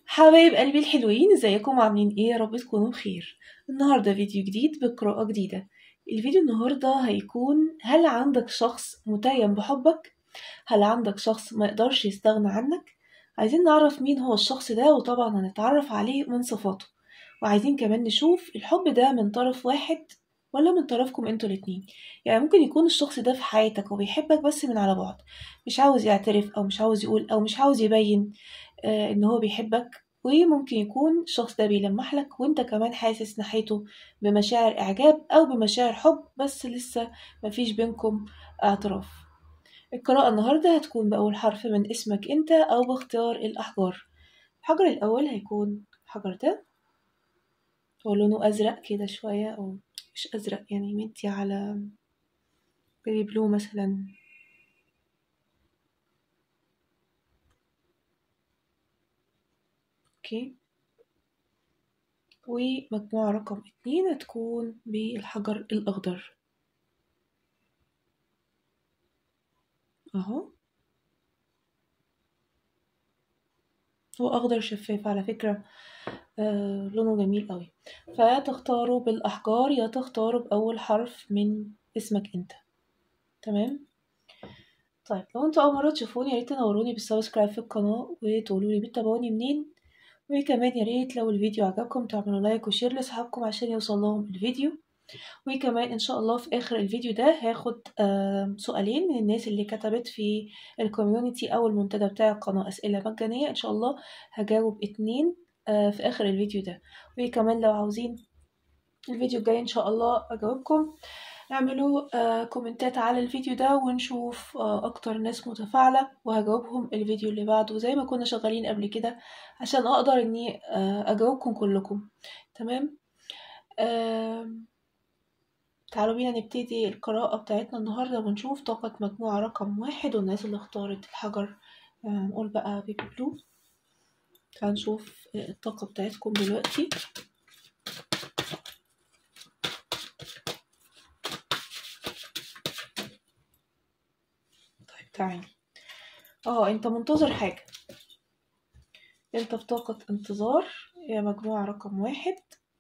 حبايب قلبي الحلوين ازيكم عاملين ايه يا رب تكونوا بخير النهارده فيديو جديد بقراءة جديدة الفيديو النهارده هيكون هل عندك شخص متيم بحبك هل عندك شخص ما يقدرش يستغنى عنك عايزين نعرف مين هو الشخص ده وطبعا هنتعرف عليه من صفاته وعايزين كمان نشوف الحب ده من طرف واحد ولا من طرفكم انتوا الاتنين يعني ممكن يكون الشخص ده في حياتك وبيحبك بس من على بعد مش عاوز يعترف او مش عاوز يقول او مش عاوز يبين آه ان هو بيحبك وممكن يكون الشخص ده بيلمح لك وانت كمان حاسس ناحيته بمشاعر اعجاب او بمشاعر حب بس لسه مفيش بينكم اعتراف القراءة النهاردة هتكون بأول حرف من اسمك انت او باختيار الاحجار الحجر الاول هيكون الحجر ده هو لونه ازرق كده شوية او مش ازرق يعني مدي على بيبي بلو مثلا اوكي ومجموعة رقم اتنين هتكون بالحجر الأخضر أهو هو أخضر شفاف على فكرة آه لونه جميل قوي فيا تختاروا بالأحجار يا تختاروا بأول حرف من اسمك انت تمام طيب لو انتوا أول مرة تشوفوني ياريت تنوروني بالسبسكرايب في القناة وتقولولي بتتابعوني منين وكمان يا ريت لو الفيديو عجبكم تعملوا لايك وشير لاصحابكم عشان يوصل لهم الفيديو وكمان ان شاء الله في اخر الفيديو ده هاخد آه سؤالين من الناس اللي كتبت في الكوميونتي او المنتدى بتاع القناه اسئله مجانيه ان شاء الله هجاوب اتنين آه في اخر الفيديو ده وكمان لو عاوزين الفيديو الجاي ان شاء الله اجاوبكم اعملوا آه كومنتات على الفيديو ده ونشوف آه اكتر ناس متفاعلة وهجاوبهم الفيديو اللي بعده زي ما كنا شغالين قبل كده عشان اقدر اني آه اجاوبكم كلكم تمام آه تعالوا بينا نبتدي القراءة بتاعتنا النهاردة ونشوف طاقة مجموعة رقم واحد والناس اللي اختارت الحجر آه نقول بقى بيبي بلو تعالوا نشوف الطاقة بتاعتكم دلوقتي تعالى اه انت منتظر حاجة انت في طاقة انتظار يا مجموعة رقم واحد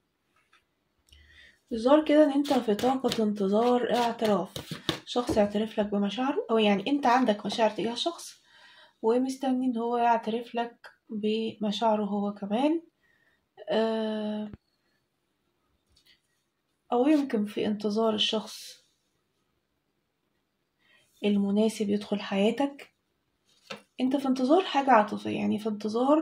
انتظار كده ان انت في طاقة انتظار اعتراف شخص يعترف لك بمشاعره او يعني انت عندك مشاعر تجاه شخص ومستني ان هو يعترف لك بمشاعره هو كمان او يمكن في انتظار الشخص المناسب يدخل حياتك انت في انتظار حاجة عاطفية يعني في انتظار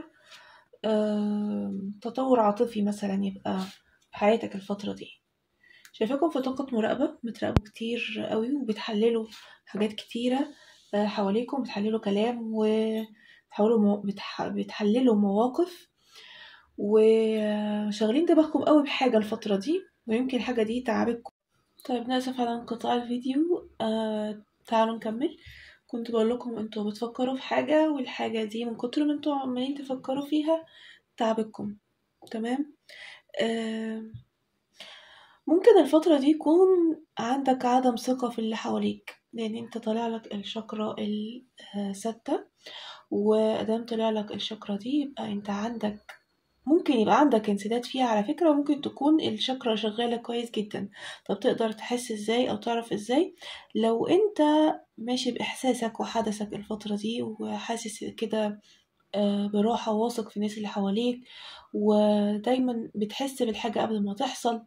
تطور عاطفي مثلا يبقى في حياتك الفترة دي شايفاكم في طاقة مراقبة بتراقبوا كتير قوي وبتحللوا حاجات كتيرة حواليكم بتحللوا كلام وبتحاولوا مو... بتح... بتحللوا مواقف وشغالين دماغكم قوي بحاجة الفترة دي ويمكن الحاجة دي تعبكم طيب ناسف على انقطاع الفيديو آه تعالوا نكمل كنت بقول لكم انتوا بتفكروا في حاجة والحاجة دي من كتر ما انتوا عمالين تفكروا فيها تعبكم تمام آه ممكن الفترة دي يكون عندك عدم ثقة في اللي حواليك لأن انت طالع لك الشاكرا الستة وادام طلع لك الشاكرا دي يبقى انت عندك ممكن يبقى عندك انسداد فيها على فكرة وممكن تكون الشاكرا شغالة كويس جدا طب تقدر تحس ازاي او تعرف ازاي لو انت ماشي باحساسك وحدثك الفترة دي وحاسس كده براحة واثق في الناس اللي حواليك ودايما بتحس بالحاجة قبل ما تحصل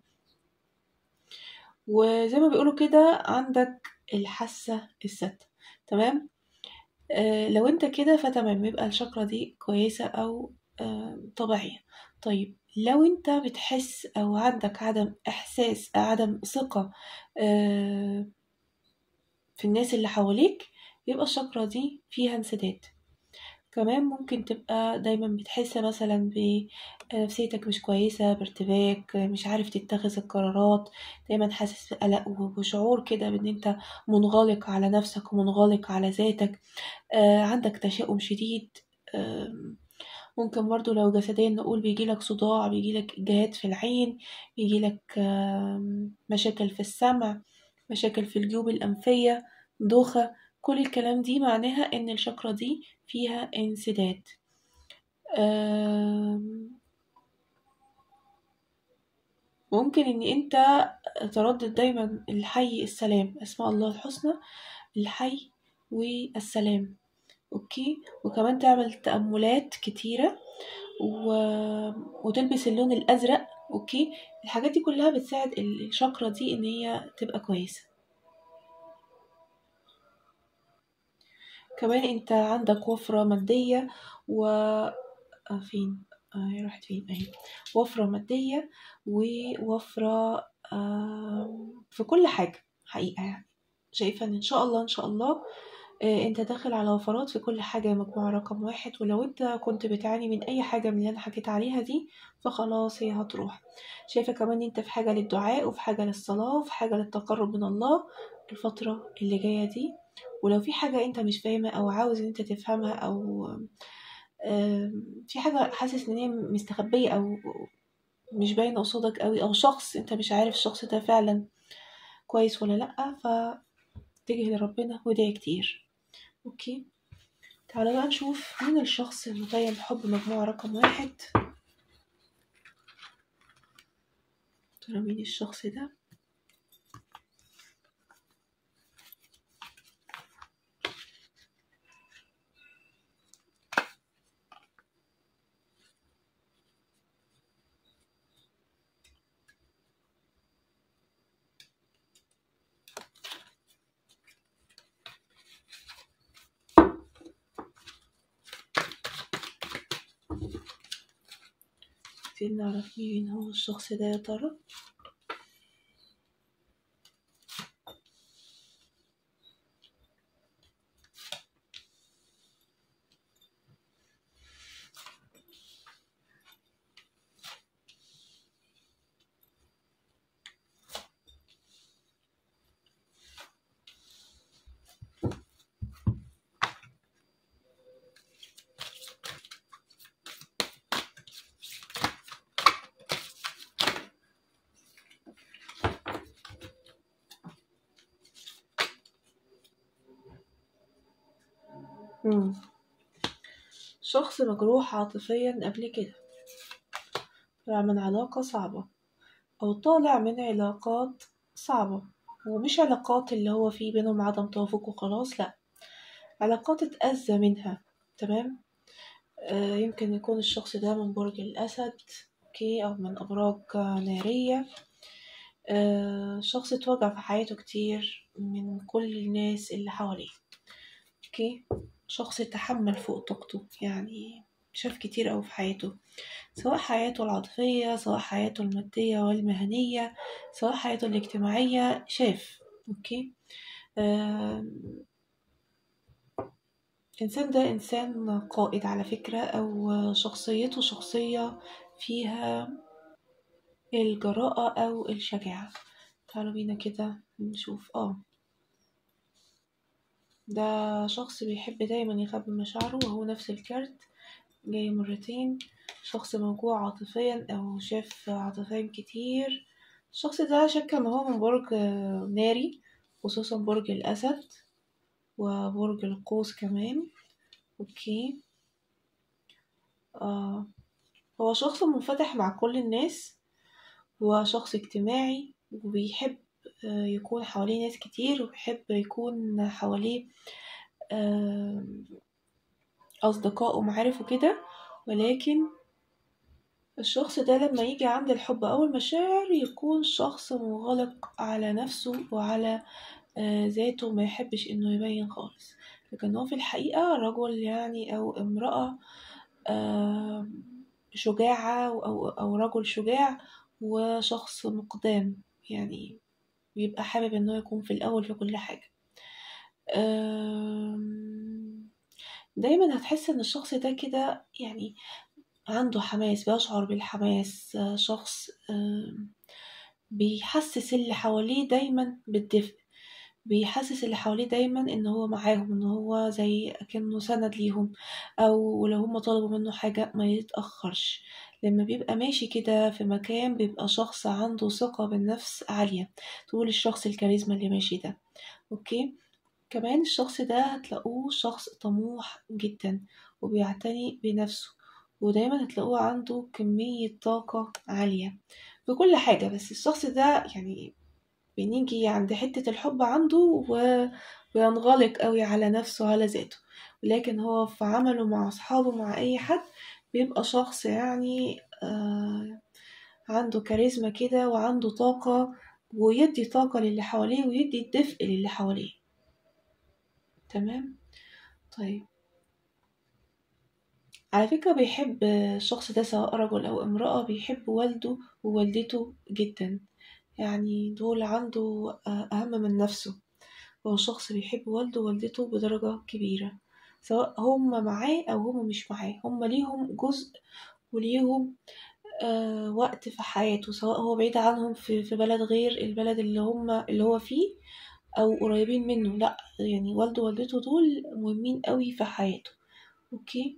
وزي ما بيقولوا كده عندك الحاسة الستة تمام آه لو انت كده فتمام يبقى الشاكرا دي كويسة او آه طبيعية طيب لو انت بتحس او عندك عدم احساس عدم ثقة آه في الناس اللي حواليك يبقى الشاكرا دي فيها انسداد كمان ممكن تبقى دايما بتحس مثلا بنفسيتك مش كويسة بارتباك مش عارف تتخذ القرارات دايما حاسس بقلق وشعور كده بان انت منغلق على نفسك ومنغلق على ذاتك عندك تشاؤم شديد ممكن برضو لو جسديا نقول بيجيلك صداع بيجيلك إجهاد في العين بيجيلك مشاكل في السمع مشاكل في الجيوب الأنفية دوخة كل الكلام دي معناها إن الشاكرا دي فيها انسداد آه ممكن ان انت تردد دايما الحي السلام اسماء الله الحسنى الحي والسلام اوكي وكمان تعمل تأملات كتيرة و... وتلبس اللون الازرق اوكي الحاجات دي كلها بتساعد الشاكرا دي ان هي تبقى كويسة كمان انت عندك وفرة مادية و آه فين آه راحت فين اهي وفرة مادية ووفرة آه في كل حاجة حقيقة يعني شايفة ان ان شاء الله ان شاء الله آه انت داخل على وفرات في كل حاجة مجموعة رقم واحد ولو انت كنت بتعاني من اي حاجة من اللي انا حكيت عليها دي فخلاص هي هتروح شايفة كمان انت في حاجة للدعاء وفي حاجة للصلاة وفي حاجة للتقرب من الله الفترة اللي جاية دي ولو في حاجة انت مش فاهمة او عاوز ان انت تفهمها او في حاجة حاسس ان هي مستخبية او مش باينة قصادك قوي او شخص انت مش عارف الشخص ده فعلا كويس ولا لأ فاتجه لربنا وادعي كتير اوكي تعالى بقى نشوف مين الشخص المتيم بحب مجموعة رقم واحد ترى مين الشخص ده عايزين نعرف مين هو الشخص ده يا ترى مم. شخص مجروح عاطفيا قبل كده طلع من علاقة صعبة أو طالع من علاقات صعبة ومش علاقات اللي هو في بينهم عدم توافق وخلاص لأ علاقات اتأذى منها تمام آه يمكن يكون الشخص ده من برج الأسد أوكي أو من أبراج نارية آه شخص اتوجع في حياته كتير من كل الناس اللي حواليه اوكي شخص تحمل فوق طاقته يعني شاف كتير أوي في حياته سواء حياته العاطفية سواء حياته المادية والمهنية سواء حياته الاجتماعية شاف اوكي الإنسان ده إنسان قائد على فكرة أو شخصيته شخصية فيها الجراءة أو الشجاعة تعالوا بينا كده نشوف اه ده شخص بيحب دايما يخبي مشاعره وهو نفس الكارت جاي مرتين شخص موجوع عاطفيا أو شاف عاطفيا كتير الشخص ده شك إن هو من برج ناري خصوصا برج الأسد وبرج القوس كمان اوكي آه. هو شخص منفتح مع كل الناس هو شخص اجتماعي وبيحب يكون حواليه ناس كتير وبيحب يكون حواليه أصدقاء ومعارف وكده ولكن الشخص ده لما يجي عند الحب أو المشاعر يكون شخص منغلق على نفسه وعلى ذاته ما يحبش إنه يبين خالص لكن هو في الحقيقة رجل يعني أو امرأة شجاعة أو, أو رجل شجاع وشخص مقدام يعني بيبقى حابب إنه يكون في الأول في كل حاجة دايما هتحس إن الشخص ده كده يعني عنده حماس بيشعر بالحماس شخص بيحسس اللي حواليه دايما بالدفء بيحسس اللي حواليه دايما ان هو معاهم ان هو زي كأنه سند ليهم او لو هم طلبوا منه حاجة ما يتأخرش لما بيبقى ماشي كده في مكان بيبقى شخص عنده ثقة بالنفس عالية تقول الشخص الكاريزما اللي ماشي ده اوكي كمان الشخص ده هتلاقوه شخص طموح جدا وبيعتني بنفسه ودايما هتلاقوه عنده كمية طاقة عالية في كل حاجة بس الشخص ده يعني بنيجي عند حتة الحب عنده و... وينغلق قوي على نفسه على ذاته ولكن هو في عمله مع أصحابه مع أي حد بيبقى شخص يعني آه عنده كاريزما كده وعنده طاقة ويدي طاقة للي حواليه ويدي الدفء للي حواليه تمام طيب على فكرة بيحب الشخص ده سواء رجل أو امرأة بيحب والده ووالدته جدا يعني دول عنده أهم من نفسه هو شخص بيحب والده ووالدته بدرجة كبيرة سواء هم معاه أو هم مش معاه هم ليهم جزء وليهم آه وقت في حياته سواء هو بعيد عنهم في, في بلد غير البلد اللي هم اللي هو فيه أو قريبين منه لأ يعني والده ووالدته دول مهمين قوي في حياته أوكي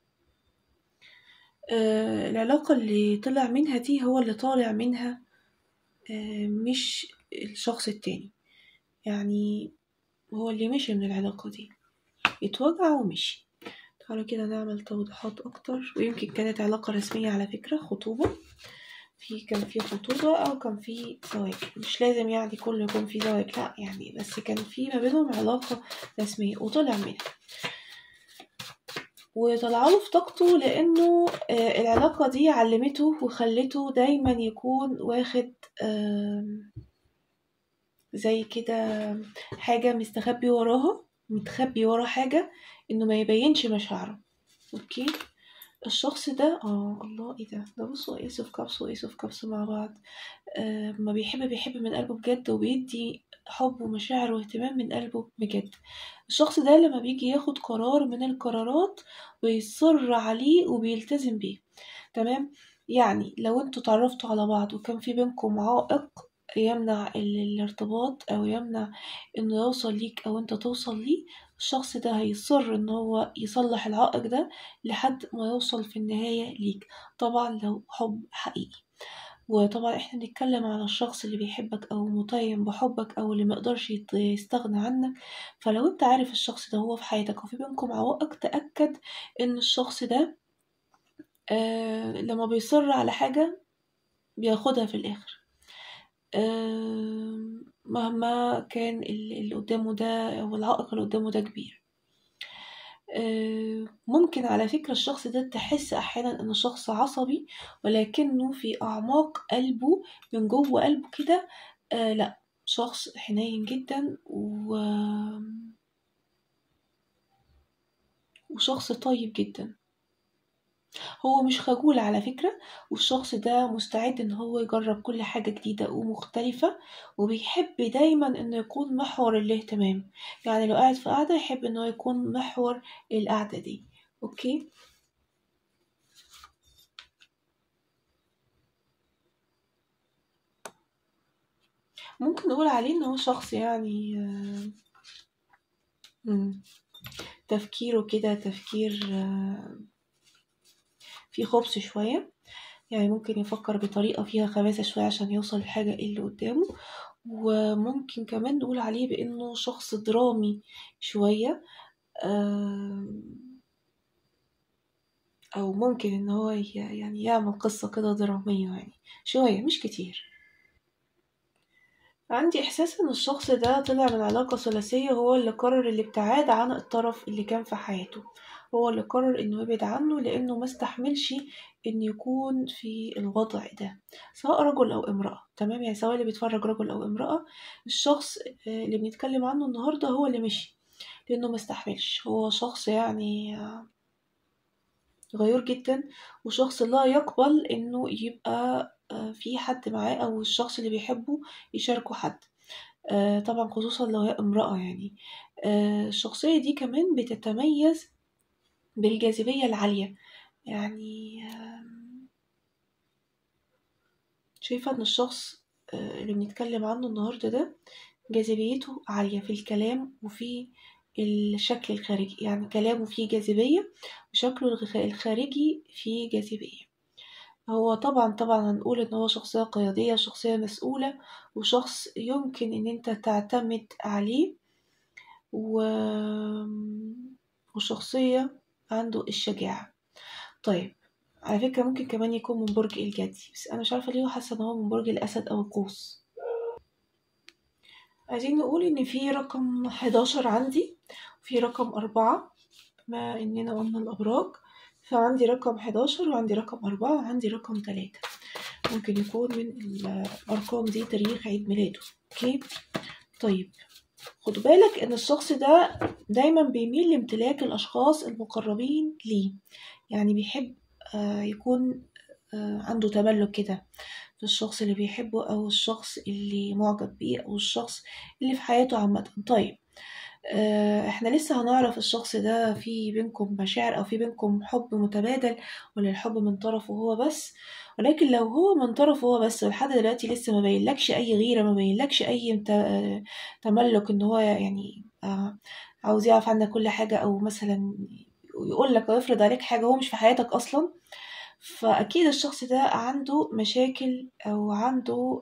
آه العلاقة اللي طلع منها دي هو اللي طالع منها آه مش الشخص التاني يعني هو اللي مشي من العلاقة دي اتوجع ومشي تعالوا كده نعمل توضيحات أكتر ويمكن كانت علاقة رسمية على فكرة خطوبة في كان في خطوبة أو كان في زواج مش لازم يعني كله يكون في زواج لأ يعني بس كان في ما بينهم علاقة رسمية وطلع منها وطلعله في طاقته لأنه العلاقة دي علمته وخلته دايما يكون واخد زي كده حاجة مستخبي وراها متخبي ورا حاجة انه ما يبينش مشاعره اوكي الشخص ده اه الله ايه ده ده بصوا ايس اوف كابس وايس اوف كابس مع بعض آه ما بيحب بيحب من قلبه بجد وبيدي حب ومشاعر واهتمام من قلبه بجد الشخص ده لما بيجي ياخد قرار من القرارات بيصر عليه وبيلتزم بيه تمام يعني لو انتوا تعرفتوا على بعض وكان في بينكم عائق يمنع الارتباط او يمنع انه يوصل ليك او انت توصل ليه الشخص ده هيصر ان هو يصلح العائق ده لحد ما يوصل في النهاية ليك طبعا لو حب حقيقي وطبعا احنا بنتكلم على الشخص اللي بيحبك او متيم بحبك او اللي مقدرش يستغنى عنك فلو انت عارف الشخص ده هو في حياتك وفي بينكم عوائق تأكد ان الشخص ده آه لما بيصر على حاجة بياخدها في الاخر آه مهما كان اللي قدامه ده أو العائق اللي قدامه ده كبير ممكن على فكرة الشخص ده تحس أحيانا إنه شخص عصبي ولكنه في أعماق قلبه من جوه قلبه كده آه لأ شخص حنين جدا و... وشخص طيب جدا هو مش خجول على فكرة والشخص ده مستعد ان هو يجرب كل حاجة جديدة ومختلفة وبيحب دايما انه يكون محور الاهتمام يعني لو قاعد في قاعدة يحب انه يكون محور القعدة دي اوكي ممكن نقول عليه ان هو شخص يعني تفكيره كده تفكير في خبث شوية يعني ممكن يفكر بطريقة فيها خباثة شوية عشان يوصل للحاجة اللي قدامه وممكن كمان نقول عليه بأنه شخص درامي شوية أو ممكن إن هو يعني يعمل قصة كده درامية يعني شوية مش كتير عندي إحساس إن الشخص ده طلع من علاقة ثلاثية هو اللي قرر الابتعاد عن الطرف اللي كان في حياته هو اللي قرر إنه يبعد عنه لأنه ما استحملش إن يكون في الوضع ده سواء رجل أو امرأة تمام يعني سواء اللي بيتفرج رجل أو امرأة الشخص اللي بنتكلم عنه النهاردة هو اللي مشي لأنه ما استحملش هو شخص يعني غيور جدا وشخص لا يقبل إنه يبقى في حد معاه أو الشخص اللي بيحبه يشاركه حد طبعا خصوصا لو هي امرأة يعني الشخصية دي كمان بتتميز بالجاذبية العالية يعني شايفة ان الشخص اللي بنتكلم عنه النهاردة ده جاذبيته عالية في الكلام وفي الشكل الخارجي يعني كلامه فيه جاذبية وشكله الخارجي فيه جاذبية هو طبعا طبعا هنقول ان هو شخصية قيادية شخصية مسؤولة وشخص يمكن ان انت تعتمد عليه و... وشخصية عنده الشجاعة طيب على فكرة ممكن كمان يكون من برج الجدي بس أنا مش عارفة ليه حاسة إن هو من برج الأسد أو القوس عايزين نقول إن في رقم حداشر عندي وفي رقم أربعة بما إننا قلنا الأبراج فعندي رقم حداشر وعندي رقم أربعة وعندي رقم تلاتة ممكن يكون من الأرقام دي تاريخ عيد ميلاده أوكي طيب خد بالك إن الشخص ده دايما بيميل لامتلاك الأشخاص المقربين ليه يعني بيحب آه يكون آه عنده تملك كده في الشخص اللي بيحبه أو الشخص اللي معجب بيه أو الشخص اللي في حياته عامة طيب آه احنا لسه هنعرف الشخص ده في بينكم مشاعر او في بينكم حب متبادل ولا الحب من طرفه هو بس ولكن لو هو من طرفه هو بس ولحد دلوقتي لسه ما بينلكش اي غيره ما بينلكش اي تملك ان هو يعني آه عاوز يعرف عنك كل حاجه او مثلا يقول لك او يفرض عليك حاجه هو مش في حياتك اصلا فاكيد الشخص ده عنده مشاكل او عنده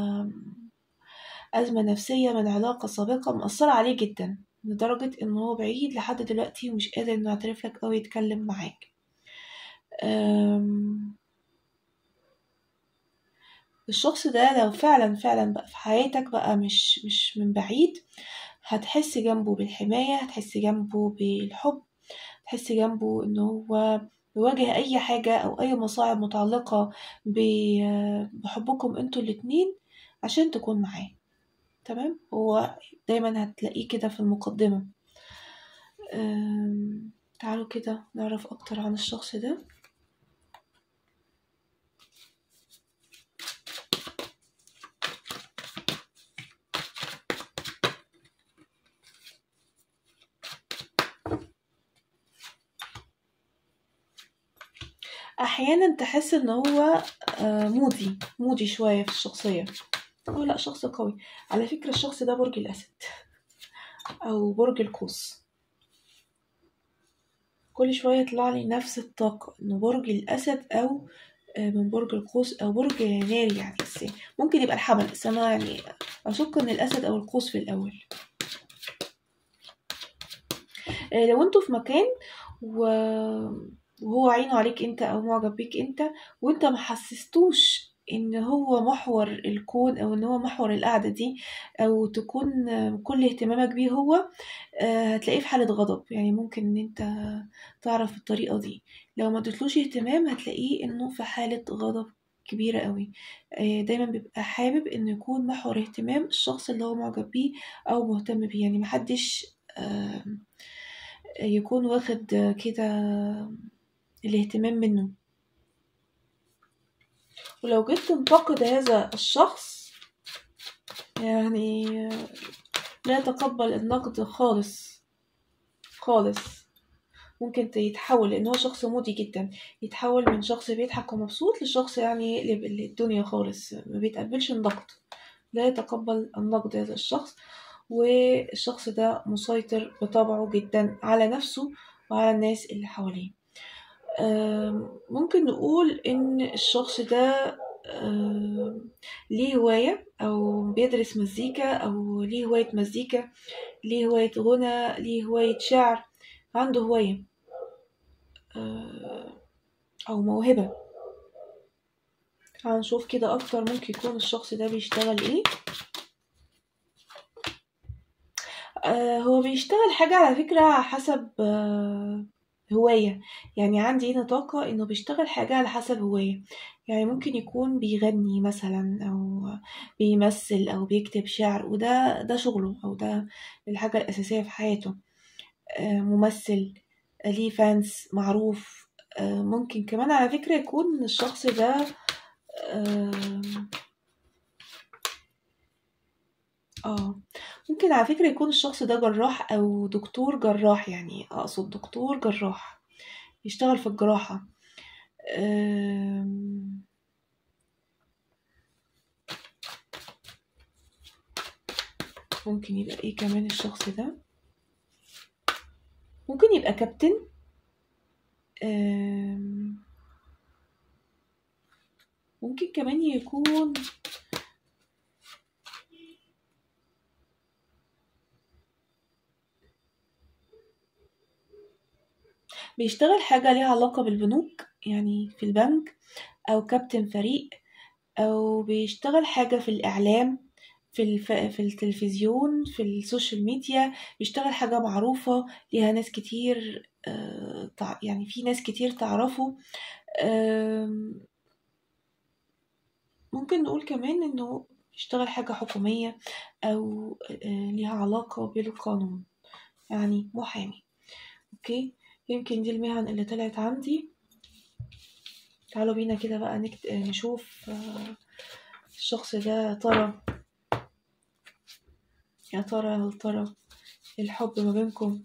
أزمة نفسية من علاقة سابقة مأثرة عليه جدا لدرجة إن هو بعيد لحد دلوقتي ومش قادر إنه يعترف لك أو يتكلم معاك الشخص ده لو فعلا فعلا بقى في حياتك بقى مش مش من بعيد هتحس جنبه بالحماية هتحس جنبه بالحب هتحس جنبه إن هو بيواجه أي حاجة أو أي مصاعب متعلقة بحبكم انتوا الاتنين عشان تكون معاه تمام هو دايما هتلاقيه كده في المقدمة تعالوا كده نعرف أكتر عن الشخص ده أحيانا تحس إن هو مودي مودي شوية في الشخصية هو لا شخص قوي على فكرة الشخص ده برج الأسد أو برج القوس كل شوية يطلع لي نفس الطاقة إنه برج الأسد أو من برج القوس أو برج ناري يعني بس ممكن يبقى الحمل بس أنا يعني أشك إن الأسد أو القوس في الأول لو انتوا في مكان و... وهو عينه عليك انت او معجب بيك انت وانت محسستوش ان هو محور الكون او ان هو محور القعده دي او تكون كل اهتمامك بيه هو هتلاقيه في حاله غضب يعني ممكن ان انت تعرف الطريقه دي لو ما اديتلوش اهتمام هتلاقيه انه في حاله غضب كبيرة قوي دايما بيبقى حابب انه يكون محور اهتمام الشخص اللي هو معجب بيه او مهتم بيه يعني محدش يكون واخد كده الاهتمام منه ولو جيت تنتقد هذا الشخص يعني لا يتقبل النقد خالص خالص ممكن يتحول لان هو شخص مودي جدا يتحول من شخص بيضحك ومبسوط لشخص يعني يقلب الدنيا خالص ما بيتقبلش النقد لا يتقبل النقد هذا الشخص والشخص ده مسيطر بطبعه جدا على نفسه وعلى الناس اللي حواليه ممكن نقول ان الشخص ده ليه هواية أو بيدرس مزيكا أو ليه هواية مزيكا ليه هواية غنى ليه هواية شعر عنده هواية أو موهبة هنشوف كده أكتر ممكن يكون الشخص ده بيشتغل إيه هو بيشتغل حاجة على فكرة حسب هواية يعني عندي هنا طاقة إنه بيشتغل حاجة على حسب هواية يعني ممكن يكون بيغني مثلا أو بيمثل أو بيكتب شعر وده ده شغله أو ده الحاجة الأساسية في حياته ممثل ليه فانس معروف ممكن كمان على فكرة يكون الشخص ده اه ممكن على فكرة يكون الشخص ده جراح أو دكتور جراح يعني أقصد دكتور جراح يشتغل في الجراحة ممكن يبقى ايه كمان الشخص ده ممكن يبقى كابتن ممكن كمان يكون بيشتغل حاجة ليها علاقة بالبنوك يعني في البنك أو كابتن فريق أو بيشتغل حاجة في الإعلام في الف... في التلفزيون في السوشيال ميديا بيشتغل حاجة معروفة ليها ناس كتير آه، تع- يعني في ناس كتير تعرفه آم، ممكن نقول كمان إنه يشتغل حاجة حكومية أو آه، ليها علاقة بالقانون يعني محامي أوكي يمكن دي المهن اللي طلعت عندي تعالوا بينا كده بقى نكت... آه، نشوف آه، الشخص ده يا ترى يا ترى هل ترى الحب ما بينكم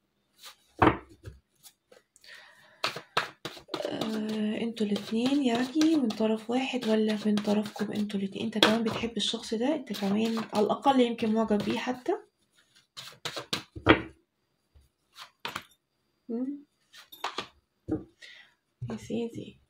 آه، انتوا الاتنين يعني من طرف واحد ولا من طرفكم انتوا الاتنين انت كمان بتحب الشخص ده انت كمان على الاقل يمكن معجب بيه حتى مم. يا سيدي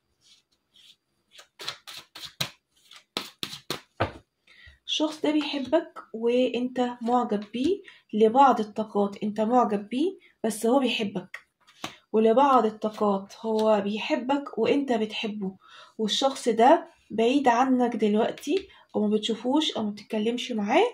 الشخص ده بيحبك وانت معجب بيه لبعض الطاقات انت معجب بيه بس هو بيحبك ولبعض الطاقات هو بيحبك وانت بتحبه والشخص ده بعيد عنك دلوقتي او ما بتشوفوش او ما بتتكلمش معاه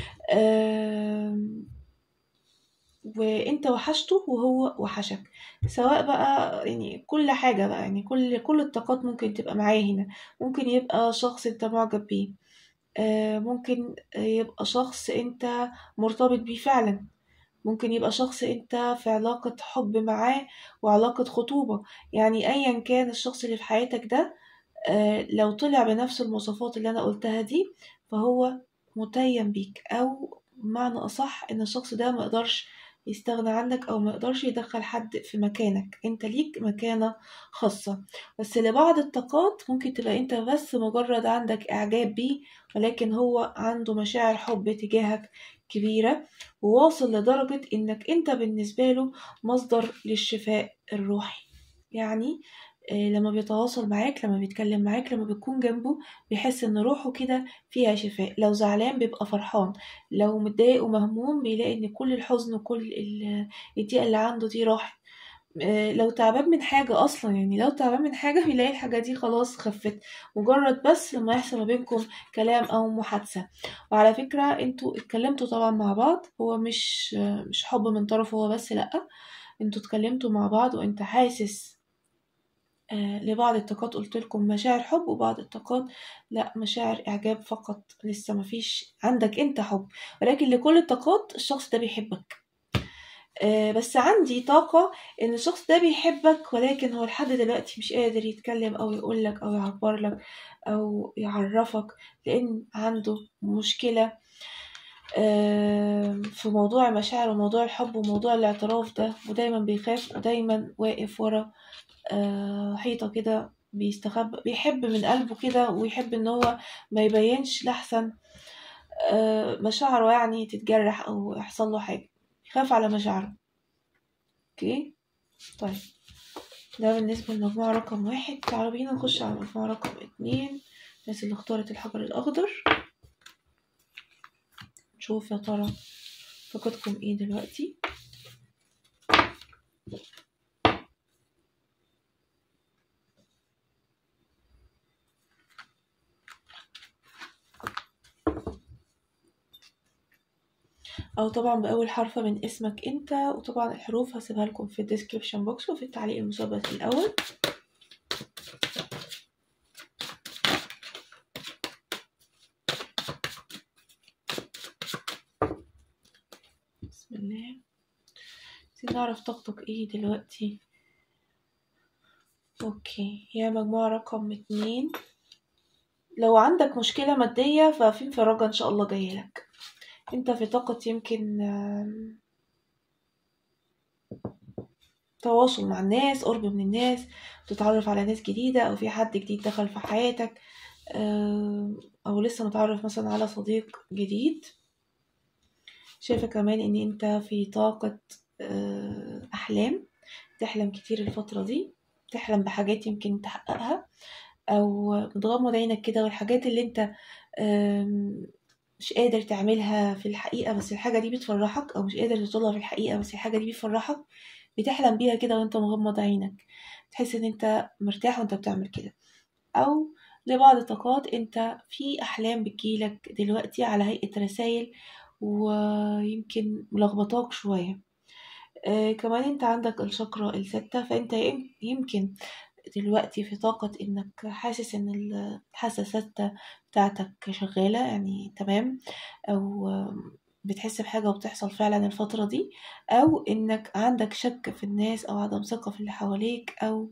آم، وانت وحشته وهو وحشك سواء بقى يعني كل حاجة بقى يعني كل كل الطاقات ممكن تبقى معاه هنا ممكن يبقى شخص انت معجب بيه آه، ممكن يبقى شخص انت مرتبط بيه فعلا ممكن يبقى شخص انت في علاقة حب معاه وعلاقة خطوبة يعني ايا كان الشخص اللي في حياتك ده آه، لو طلع بنفس المواصفات اللي انا قلتها دي فهو متيم بيك او معنى اصح ان الشخص ده ما يقدرش يستغنى عنك او ما يقدرش يدخل حد في مكانك انت ليك مكانة خاصة بس لبعض الطاقات ممكن تبقى انت بس مجرد عندك اعجاب بيه ولكن هو عنده مشاعر حب تجاهك كبيرة وواصل لدرجة انك انت بالنسبة له مصدر للشفاء الروحي يعني آه، لما بيتواصل معاك لما بيتكلم معاك لما بتكون جنبه بيحس ان روحه كده فيها شفاء لو زعلان بيبقى فرحان لو متضايق ومهموم بيلاقي ان كل الحزن وكل ال- الضيقة اللي عنده دي راحت آه، لو تعبان من حاجة أصلا يعني لو تعبان من حاجة بيلاقي الحاجة دي خلاص خفت مجرد بس لما يحصل ما بينكم كلام أو محادثة وعلى فكرة انتوا اتكلمتوا طبعا مع بعض هو مش آه، مش حب من طرفه هو بس لأ انتوا اتكلمتوا مع بعض وانت حاسس آه، لبعض الطاقات قلت لكم مشاعر حب وبعض الطاقات لا مشاعر اعجاب فقط لسه مفيش عندك انت حب ولكن لكل الطاقات الشخص ده بيحبك آه، بس عندي طاقة ان الشخص ده بيحبك ولكن هو لحد دلوقتي مش قادر يتكلم او يقولك او يعبر لك او يعرفك لان عنده مشكلة آم، في موضوع المشاعر وموضوع الحب وموضوع الاعتراف ده ودايما بيخاف ودايما واقف ورا آه، حيطة كده بيستخبى بيحب من قلبه كده ويحب ان هو ما يبينش لحسن آه، مشاعره يعني تتجرح او يحصل له حاجة يخاف على مشاعره اوكي طيب ده بالنسبة للمجموعة رقم واحد تعالوا بينا نخش على المجموعة رقم اتنين الناس اللي اختارت الحجر الأخضر نشوف يا ترى طاقتكم ايه دلوقتي او طبعا باول حرف من اسمك انت وطبعا الحروف هسيبها لكم في الديسكريبشن بوكس وفي التعليق المثبت الاول بسم الله عايزين نعرف طاقتك ايه دلوقتي اوكي هي مجموعة رقم اتنين لو عندك مشكلة مادية ففي انفراجة ان شاء الله جايلك انت في طاقة يمكن آم، تواصل مع الناس قرب من الناس تتعرف على ناس جديدة أو في حد جديد دخل في حياتك آم، أو لسه متعرف مثلا على صديق جديد شايفة كمان إن أنت في طاقة آه، أحلام تحلم كتير الفترة دي تحلم بحاجات يمكن تحققها أو بتغمض عينك كده والحاجات اللي أنت آم، مش قادر تعملها في الحقيقة بس الحاجة دي بتفرحك أو مش قادر توصلها في الحقيقة بس الحاجة دي بتفرحك بتحلم بيها كده وانت مغمض عينك تحس ان انت مرتاح وانت بتعمل كده او لبعض الطاقات انت في احلام بتجيلك دلوقتي على هيئة رسائل ويمكن ملخبطاك شوية آه كمان انت عندك الشاكرا الستة فانت يم- يمكن دلوقتي في طاقة انك حاسس ان الحاسة الستة بتاعتك شغالة يعني تمام او آم، بتحس بحاجة وبتحصل فعلا الفترة دي او انك عندك شك في الناس او عدم ثقة في اللي حواليك او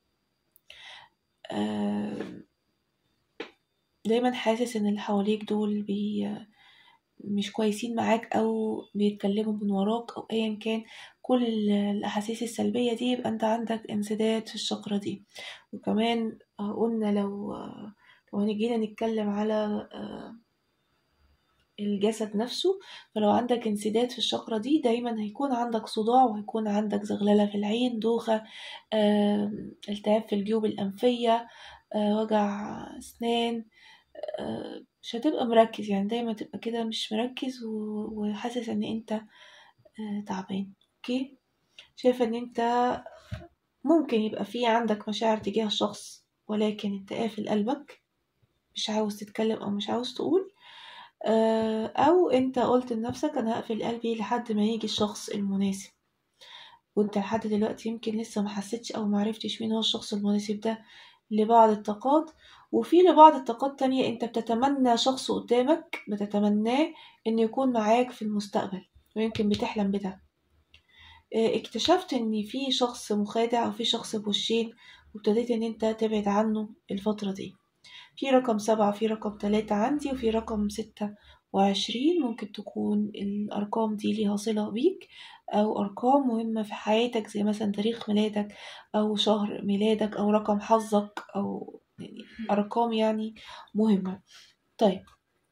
آم، دايما حاسس ان اللي حواليك دول بي مش كويسين معاك او بيتكلموا من وراك او ايا كان كل ال- الاحاسيس السلبية دي يبقى انت عندك انسداد في الشقرة دي وكمان آه، قلنا لو آه، لو هنجينا نتكلم على آه، الجسد نفسه فلو عندك انسداد في الشقرة دي دايما هيكون عندك صداع وهيكون عندك زغللة في العين دوخة آم، التهاب في الجيوب الأنفية آه، وجع أسنان آه، مش هتبقى مركز يعني دايما تبقى كده مش مركز و- وحاسس ان انت آه، تعبان اوكي شايفة ان انت ممكن يبقى في عندك مشاعر تجاه الشخص ولكن انت قافل قلبك مش عاوز تتكلم او مش عاوز تقول آه، او انت قلت لنفسك انا هقفل قلبي لحد ما يجي الشخص المناسب وانت لحد دلوقتي يمكن لسه ما حسيتش او معرفتش مين هو الشخص المناسب ده لبعض الطاقات وفي لبعض الطاقات تانية انت بتتمنى شخص قدامك بتتمناه انه يكون معاك في المستقبل ويمكن بتحلم بده اه، اكتشفت ان في شخص مخادع او في شخص بوشين وابتديت ان انت تبعد عنه الفترة دي في رقم سبعة في رقم تلاتة عندي وفي رقم ستة وعشرين ممكن تكون الأرقام دي ليها صلة بيك أو أرقام مهمة في حياتك زي مثلا تاريخ ميلادك أو شهر ميلادك أو رقم حظك أو يعني أرقام يعني مهمة طيب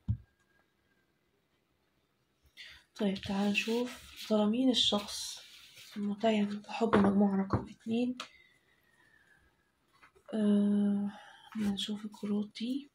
طيب تعال نشوف ترى مين الشخص المتيم بحب مجموعة رقم اتنين آه نشوف الكروت دي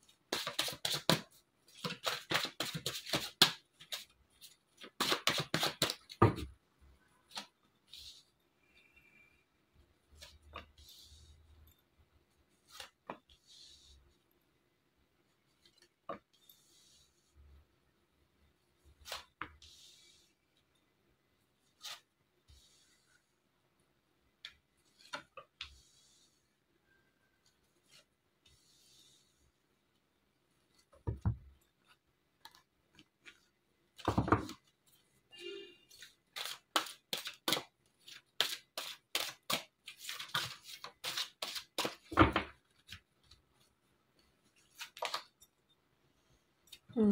مم.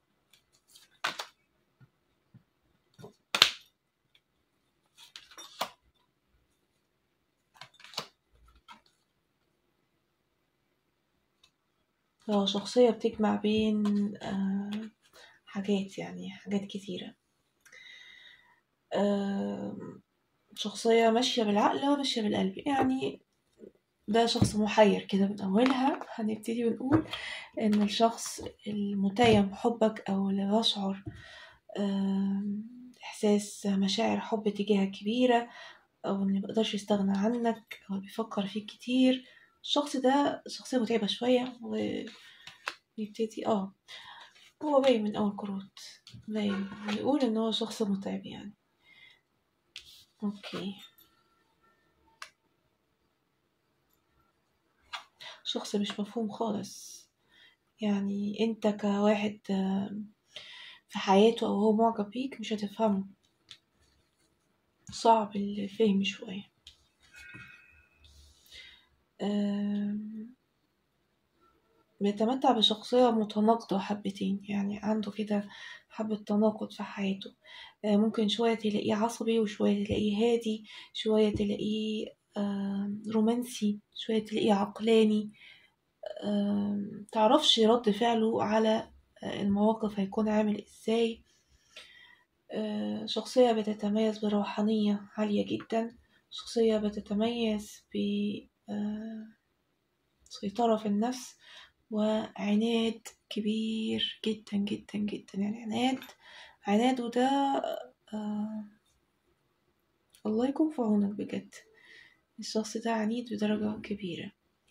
اه شخصية بتجمع بين آه حاجات يعني حاجات كتيرة آه شخصية ماشية بالعقل وماشية بالقلب يعني ده شخص محير كده من أولها هنبتدي ونقول إن الشخص المتيم بحبك أو اللي بيشعر آم، إحساس مشاعر حب تجاهك كبيرة أو إن ميقدرش يستغنى عنك أو بيفكر فيك كتير الشخص ده شخصية متعبة شوية ويبتدي اه هو باين من أول كروت باين بيقول إن هو شخص متعب يعني أوكي شخص مش مفهوم خالص يعني انت كواحد آم، في حياته او هو معجب بيك مش هتفهمه صعب الفهم شوية آم، بيتمتع بشخصية متناقضة حبتين يعني عنده كده حبة تناقض في حياته آه، ممكن شوية تلاقيه عصبي وشوية تلاقيه هادي شوية تلاقيه آم، رومانسي شوية تلاقيه عقلاني آم، تعرفش رد فعله على آه، المواقف هيكون عامل ازاي آه، شخصية بتتميز بروحانية عالية جدا شخصية بتتميز بسيطرة في النفس وعناد كبير جدا جدا جدا يعني عناد عناد وده آه الله يكون في عونك بجد الشخص ده عنيد بدرجة كبيرة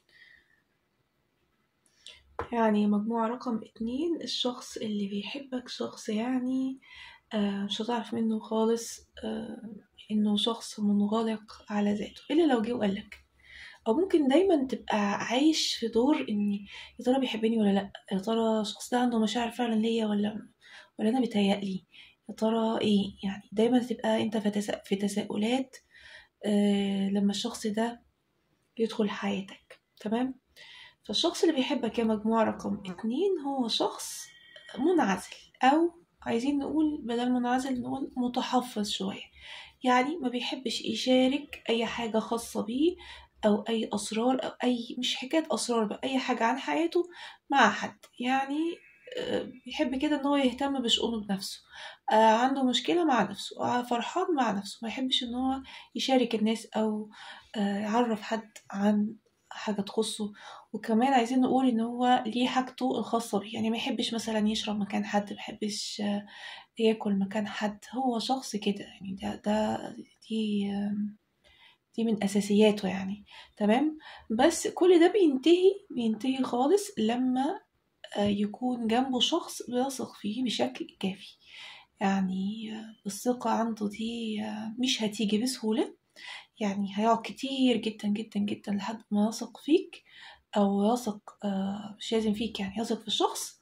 يعني مجموعة رقم اتنين الشخص اللي بيحبك شخص يعني آه مش هتعرف منه خالص آه انه شخص منغلق على ذاته الا لو جه وقالك او ممكن دايما تبقى عايش في دور اني يا ترى بيحبني ولا لا يا ترى الشخص ده عنده مشاعر فعلا ليا ولا ولا انا بيتهيألي يا ترى ايه يعني دايما تبقى انت في, تسا... في تساؤلات آه لما الشخص ده يدخل حياتك تمام فالشخص اللي بيحبك يا مجموعة رقم اتنين هو شخص منعزل أو عايزين نقول بدل منعزل نقول متحفظ شوية يعني ما بيحبش يشارك أي حاجة خاصة بيه أو أي أسرار أو أي مش حكاية أسرار بقى أي حاجة عن حياته مع حد يعني بيحب كده ان هو يهتم بشؤونه بنفسه آه عنده مشكلة مع نفسه آه فرحان مع نفسه ما يحبش ان هو يشارك الناس او آه يعرف حد عن حاجة تخصه وكمان عايزين نقول ان هو ليه حاجته الخاصة بيه يعني ما يحبش مثلا يشرب مكان حد ما يحبش ياكل مكان حد هو شخص كده يعني ده ده دي دي من اساسياته يعني تمام بس كل ده بينتهي بينتهي خالص لما يكون جنبه شخص بيثق فيه بشكل كافي يعني الثقة عنده دي مش هتيجي بسهولة يعني هيقعد كتير جدا جدا جدا لحد ما يثق فيك أو يثق مش لازم فيك يعني يثق في الشخص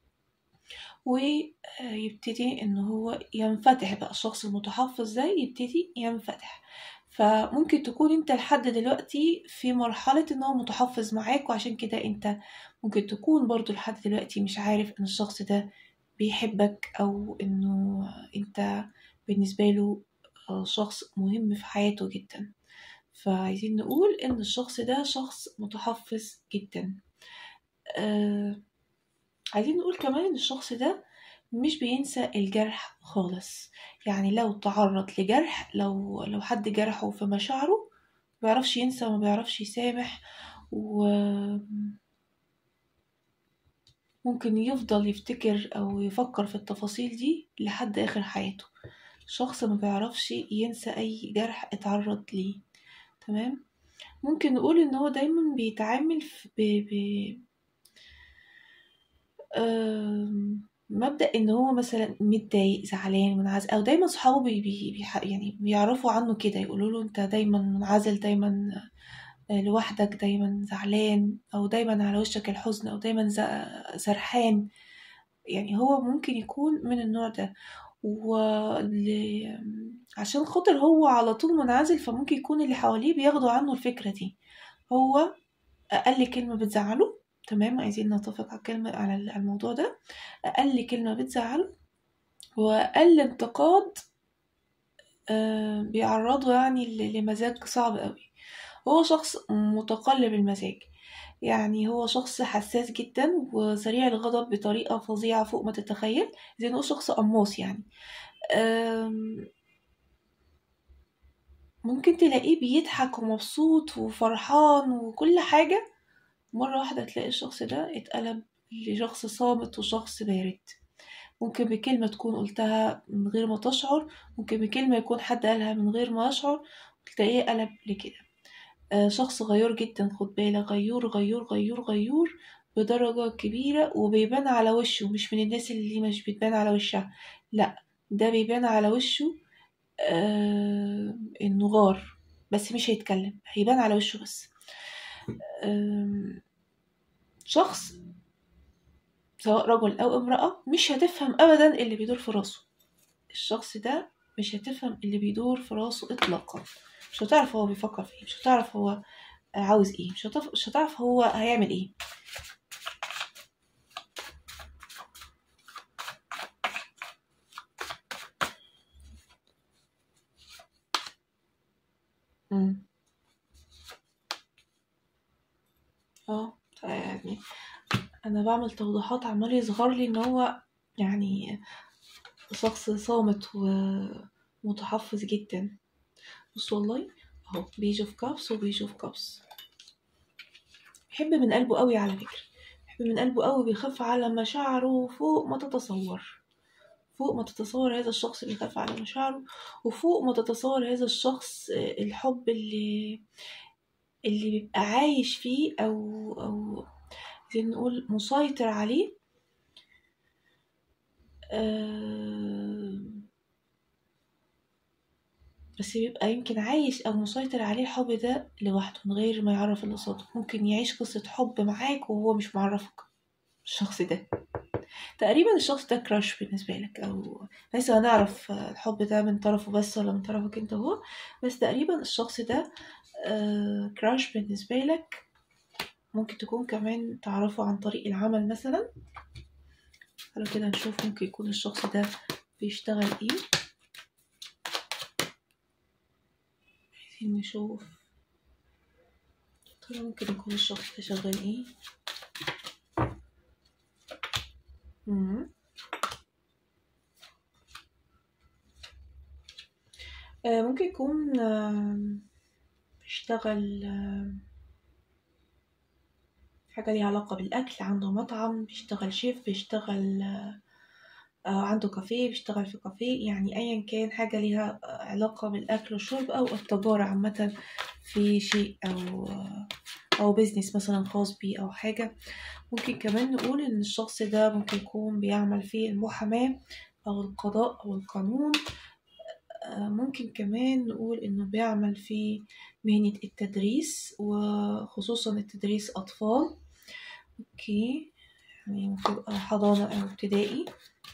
ويبتدي إن هو ينفتح بقى الشخص المتحفظ ده يبتدي ينفتح فممكن تكون انت لحد دلوقتي في مرحلة ان هو متحفظ معاك وعشان كده انت ممكن تكون برضو لحد دلوقتي مش عارف ان الشخص ده بيحبك او انه انت بالنسبة له شخص مهم في حياته جدا فعايزين نقول ان الشخص ده شخص متحفظ جدا آه عايزين نقول كمان ان الشخص ده مش بينسى الجرح خالص يعني لو تعرض لجرح لو لو حد جرحه في مشاعره مبيعرفش ينسى وما بيعرفش يسامح و ممكن يفضل يفتكر او يفكر في التفاصيل دي لحد اخر حياته شخص ما بيعرفش ينسى اي جرح اتعرض ليه تمام ممكن نقول ان هو دايما بيتعامل ب... ب... أم... مبدأ إن هو مثلا متضايق زعلان منعزل أو دايما صحابه بي بي يعني بيعرفوا عنه كده يقولوا له أنت دايما منعزل دايما لوحدك دايما زعلان أو دايما على وشك الحزن أو دايما سرحان يعني هو ممكن يكون من النوع ده و عشان خاطر هو على طول منعزل فممكن يكون اللي حواليه بياخدوا عنه الفكرة دي هو أقل كلمة بتزعله تمام عايزين نتفق على الكلمة على الموضوع ده أقل كلمة بتزعله وأقل انتقاد آه بيعرضه يعني لمزاج صعب قوي هو شخص متقلب المزاج يعني هو شخص حساس جدا وسريع الغضب بطريقة فظيعة فوق ما تتخيل زي انه شخص قماص يعني ممكن تلاقيه بيضحك ومبسوط وفرحان وكل حاجة مرة واحدة تلاقي الشخص ده اتقلب لشخص صامت وشخص بارد ممكن بكلمة تكون قلتها من غير ما تشعر ممكن بكلمة يكون حد قالها من غير ما يشعر تلاقيه قلب لكده آه شخص غيور جدا خد بالك غيور غيور غيور غيور بدرجة كبيرة وبيبان على وشه مش من الناس اللي مش بتبان على وشها لا ده بيبان على وشه آه انه غار بس مش هيتكلم هيبان على وشه بس شخص سواء رجل أو امرأة مش هتفهم أبدا اللي بيدور في راسه الشخص ده مش هتفهم اللي بيدور في راسه إطلاقا مش هتعرف هو بيفكر في ايه مش هتعرف هو عاوز ايه مش هتعرف, مش هتعرف هو هيعمل ايه مم. اه يعني انا بعمل توضيحات عمال يظهر لي ان هو يعني شخص صامت ومتحفظ جدا بص والله اهو بيج اوف كابس وبيج اوف كابس بيحب من قلبه قوي على فكرة بيحب من قلبه قوي بيخاف على مشاعره فوق ما تتصور فوق ما تتصور هذا الشخص بيخاف على مشاعره وفوق ما تتصور هذا الشخص الحب اللي اللي بيبقى عايش فيه أو أو زي ما نقول مسيطر عليه آه، بس بيبقى يمكن عايش أو مسيطر عليه الحب ده لوحده من غير ما يعرف اللي قصاده ممكن يعيش قصة حب معاك وهو مش معرفك الشخص ده تقريبا الشخص ده كراش بالنسبة لك أو لسه هنعرف الحب ده من طرفه بس ولا من طرفك انت هو بس تقريبا الشخص ده آه، كراش بالنسبة لك ممكن تكون كمان تعرفه عن طريق العمل مثلا تعالوا كده نشوف ممكن يكون الشخص ده بيشتغل ايه عايزين نشوف ترى ممكن يكون الشخص ده شغال ايه مم. آه، ممكن يكون آه، بيشتغل آه، حاجة ليها علاقة بالأكل عنده مطعم بيشتغل شيف بيشتغل آه، آه، عنده كافيه بيشتغل في كافيه يعني أيا كان حاجة ليها آه، علاقة بالأكل والشرب أو التجارة عامة في شيء أو آه، أو بيزنس مثلا خاص بيه أو حاجة ممكن كمان نقول إن الشخص ده ممكن يكون بيعمل في المحاماة أو القضاء أو القانون آه، ممكن كمان نقول إنه بيعمل في مهنة التدريس وخصوصا التدريس أطفال أوكي يعني ممكن يبقى حضانة أو ابتدائي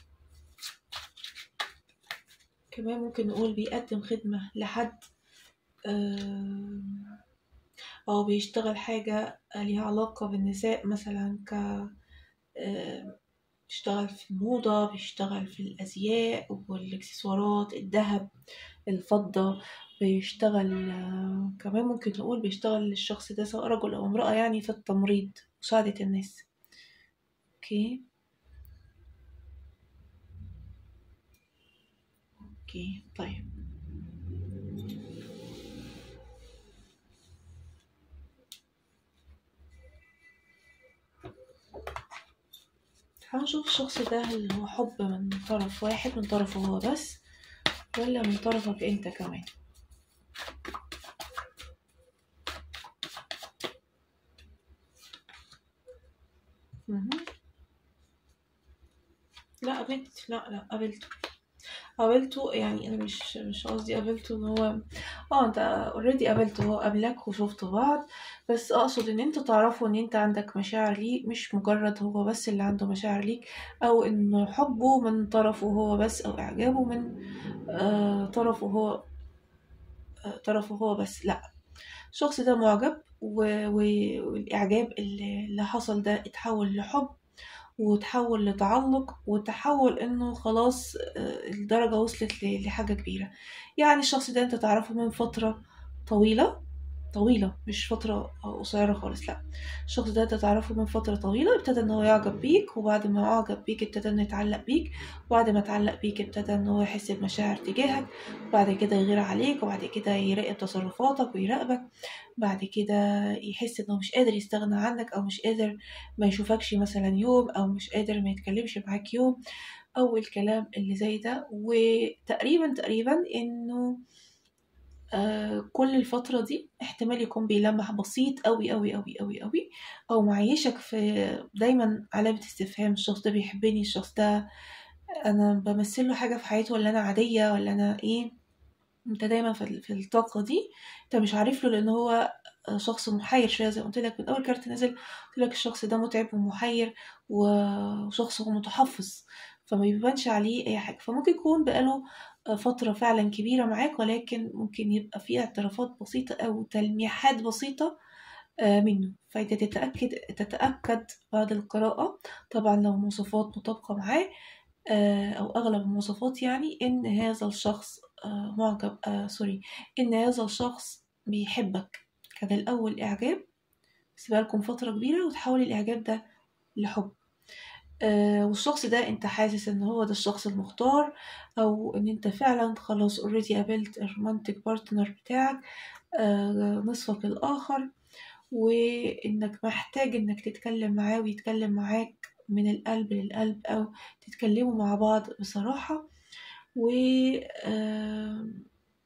كمان ممكن نقول بيقدم خدمة لحد آه، أو بيشتغل حاجة ليها علاقة بالنساء مثلا ك آه، بيشتغل في الموضة بيشتغل في الأزياء والإكسسوارات الذهب الفضة بيشتغل آه، كمان ممكن نقول بيشتغل الشخص ده سواء رجل أو امرأة يعني في التمريض مساعدة الناس أوكي أوكي طيب هنشوف الشخص ده هل هو حب من طرف واحد من طرفه هو بس ولا من طرفك انت كمان مهم. لا قابلت لا لا قابلته قابلته يعني انا مش مش قصدي قابلته ان هو اه انت اوريدي قابلته هو قبلك وشفتوا بعض بس اقصد ان انت تعرفوا ان انت عندك مشاعر ليه مش مجرد هو بس اللي عنده مشاعر ليك او ان حبه من طرفه هو بس او اعجابه من آه طرفه هو آه طرفه هو بس لا الشخص ده معجب و- و- والاعجاب اللي اللي حصل ده اتحول لحب وتحول لتعلق وتحول انه خلاص آه، الدرجة وصلت ل- لحاجة كبيرة يعني الشخص ده انت تعرفه من فترة طويلة طويلة مش فترة قصيرة خالص لا الشخص ده انت تعرفه من فترة طويلة ابتدى ان هو يعجب بيك وبعد ما اعجب بيك ابتدى انه يتعلق بيك وبعد ما اتعلق بيك ابتدى ان هو يحس بمشاعر تجاهك وبعد كده يغير عليك وبعد كده يراقب تصرفاتك ويراقبك بعد كده يحس انه مش قادر يستغنى عنك او مش قادر ما يشوفكش مثلا يوم او مش قادر ما يتكلمش معاك يوم او الكلام اللي زي ده وتقريبا تقريبا انه آه كل الفترة دي احتمال يكون بيلمح بسيط أوي أوي أوي أوي أوي أو معيشك في دايما علامة استفهام الشخص ده بيحبني الشخص ده أنا بمثله حاجة في حياته ولا أنا عادية ولا أنا إيه انت دايما في ال- في الطاقة دي انت مش عارف له لان هو شخص محير شوية زي ما قلت لك من اول كارت نزل قلت لك الشخص ده متعب ومحير و- وشخص هو متحفظ فما بيبانش عليه اي حاجة فممكن يكون بقاله فترة فعلا كبيرة معاك ولكن ممكن يبقى فيه اعترافات بسيطة او تلميحات بسيطة آه، منه فانت تتأكد تتأكد بعد القراءة طبعا لو مواصفات مطابقة معاه آه، أو أغلب المواصفات يعني إن هذا الشخص آه، معجب آه سوري إن هذا الشخص بيحبك كان الأول إعجاب بس بقالكم فترة كبيرة وتحول الإعجاب ده لحب آه والشخص ده انت حاسس ان هو ده الشخص المختار او ان انت فعلا خلاص اوريدي قابلت الرومانتك بارتنر بتاعك آه نصفك الاخر وانك محتاج انك تتكلم معاه ويتكلم معاك من القلب للقلب أو تتكلموا مع بعض بصراحة و آم،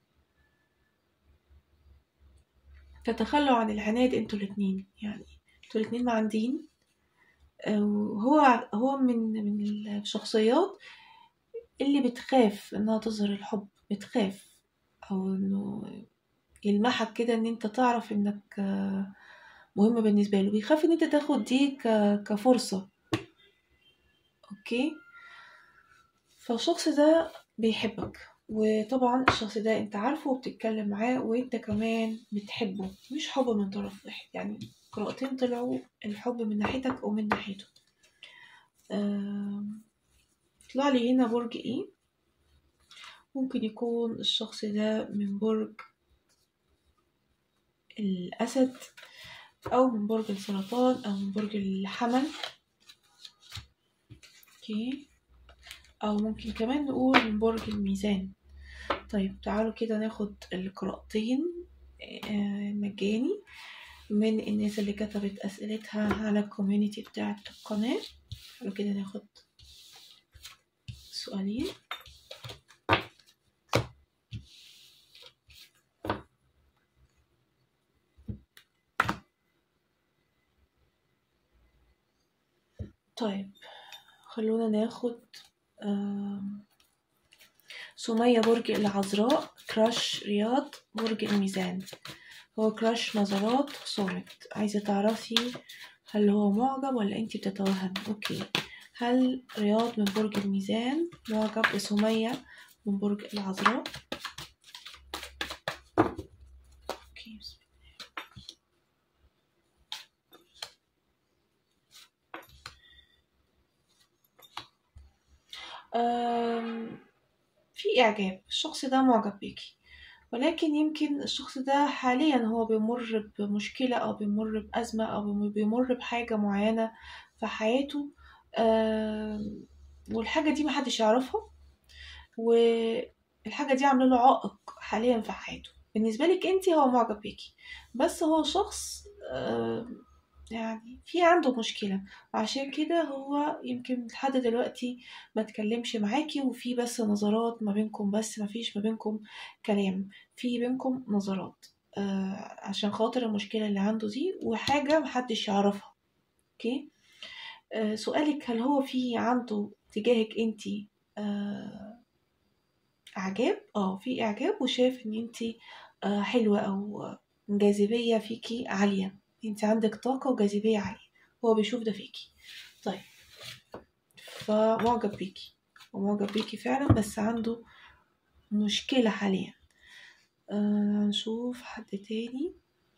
تتخلوا عن العناد انتوا الاتنين يعني انتوا الاتنين معندين وهو هو من من الشخصيات اللي بتخاف انها تظهر الحب بتخاف او انه يلمحك كده ان انت تعرف انك آه، مهم بالنسبة له بيخاف ان انت تاخد دي ك- كفرصة اوكي فالشخص ده بيحبك وطبعا الشخص ده انت عارفه وبتتكلم معاه وانت كمان بتحبه مش حب من طرف واحد يعني قراءتين طلعوا الحب من ناحيتك ومن ناحيته آم، طلع لي هنا برج ايه ممكن يكون الشخص ده من برج الأسد أو من برج السرطان أو من برج الحمل اوكي أو ممكن كمان نقول من برج الميزان طيب تعالوا كده ناخد القراءتين آه، مجاني من الناس اللي كتبت أسئلتها على الكوميونيتي بتاعة القناة تعالوا كده ناخد سؤالين طيب خلونا ناخد آم، سمية برج العذراء كراش رياض برج الميزان هو كراش نظرات صامت عايزة تعرفي هل هو معجب ولا انتي بتتوهم اوكي هل رياض من برج الميزان معجب بسمية من برج العذراء اوكي بسم الله. أم، في إعجاب الشخص ده معجب بيكي ولكن يمكن الشخص ده حاليا هو بيمر بمشكلة أو بيمر بأزمة أو بيمر بحاجة معينة في حياته آم، والحاجة دي محدش يعرفها والحاجة دي عاملة له عائق حاليا في حياته بالنسبة لك انتي هو معجب بيكي بس هو شخص آم، يعني في عنده مشكلة وعشان كده هو يمكن لحد دلوقتي ما تكلمش معاكي وفي بس نظرات ما بينكم بس ما فيش ما بينكم كلام في بينكم نظرات آه عشان خاطر المشكلة اللي عنده دي وحاجة محدش يعرفها اوكي آه سؤالك هل هو في عنده تجاهك انتي آه اعجاب اه في اعجاب وشايف ان انتي آه حلوة او جاذبية فيكي عالية انت عندك طاقة وجاذبية عالية هو بيشوف ده فيكي طيب فمعجب بيكي ومعجب بيكي فعلا بس عنده مشكلة حاليا آه نشوف حد تاني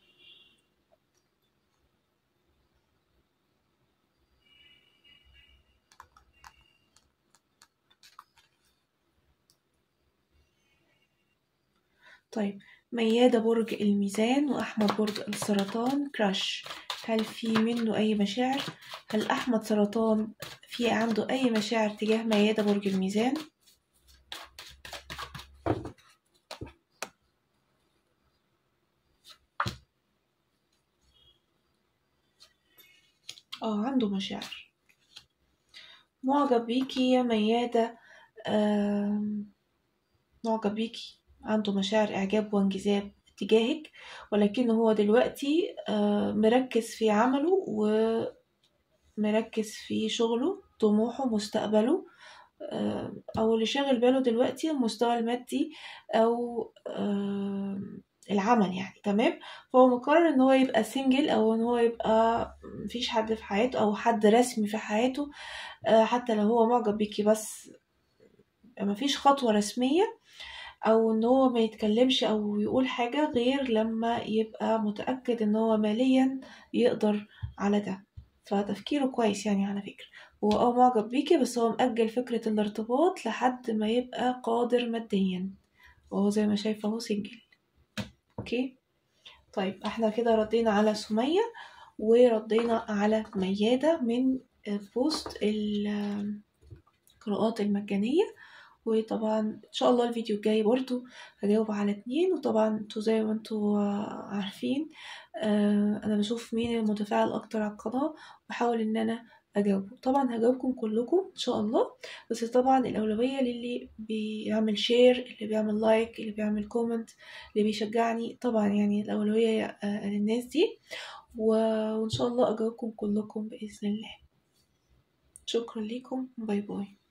طيب ميادة برج الميزان وأحمد برج السرطان كراش هل في منه أي مشاعر؟ هل أحمد سرطان في عنده أي مشاعر تجاه ميادة برج الميزان؟ اه عنده مشاعر معجب بيكي يا ميادة آم، معجب بيكي عنده مشاعر إعجاب وانجذاب تجاهك ولكن هو دلوقتي آه، مركز في عمله ومركز في شغله طموحه مستقبله آه، أو اللي شاغل باله دلوقتي المستوى المادي أو آه، العمل يعني تمام فهو مقرر ان هو يبقى سنجل او ان هو يبقى مفيش حد في حياته او حد رسمي في حياته آه، حتى لو هو معجب بيكي بس مفيش خطوة رسمية او ان هو ما يتكلمش او يقول حاجة غير لما يبقى متأكد ان هو ماليا يقدر على ده فتفكيره كويس يعني على فكرة هو اه معجب بيكي بس هو مأجل فكرة الارتباط لحد ما يبقى قادر ماديا وهو زي ما شايفه اهو سنجل اوكي طيب احنا كده ردينا على سمية وردينا على ميادة من بوست القراءات المجانية وطبعا ان شاء الله الفيديو الجاي برضو هجاوب على اتنين وطبعا انتوا زي ما انتوا عارفين آه، انا بشوف مين المتفاعل اكتر على القناة واحاول ان انا اجاوبه طبعا هجاوبكم كلكم ان شاء الله بس طبعا الاولويه للي بيعمل شير اللي بيعمل لايك اللي بيعمل كومنت اللي بيشجعني طبعا يعني الاولويه آه، للناس دي و- وان شاء الله اجاوبكم كلكم باذن الله شكرا لكم باي باي